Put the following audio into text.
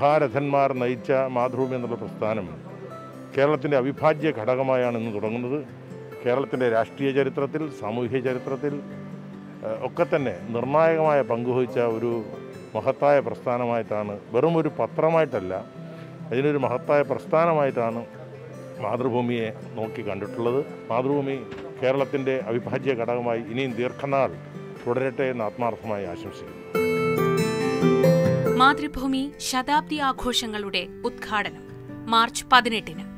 മഹാരഥന്മാർ നയിച്ച മാതൃഭൂമി എന്നുള്ള പ്രസ്ഥാനം കേരളത്തിൻ്റെ അവിഭാജ്യ ഘടകമായാണ് ഇന്ന് തുടങ്ങുന്നത് കേരളത്തിൻ്റെ രാഷ്ട്രീയ ചരിത്രത്തിൽ സാമൂഹിക ചരിത്രത്തിൽ ഏഹ്, ഒക്കെ തന്നെ നിർണായകമായ പങ്കുവഹിച്ച ഒരു മഹത്തായ പ്രസ്ഥാനമായിട്ടാണ് വെറും ഒരു പത്രമായിട്ടല്ല അതിനൊരു മഹത്തായ പ്രസ്ഥാനമായിട്ടാണ് മാതൃഭൂമിയെ നോക്കി കണ്ടിട്ടുള്ളത് മാതൃഭൂമി കേരളത്തിൻ്റെ അവിഭാജ്യ ഘടകമായി ഇനിയും ദീർഘനാൾ തുടരട്ടെ എന്ന് ആത്മാർത്ഥമായി ആശംസിക്കുന്നു മാതൃഭൂമി ശതാബ്ദി ആഘോഷങ്ങളുടെ ഉദ്ഘാടനം മാർച്ച് പതിനെട്ടിന്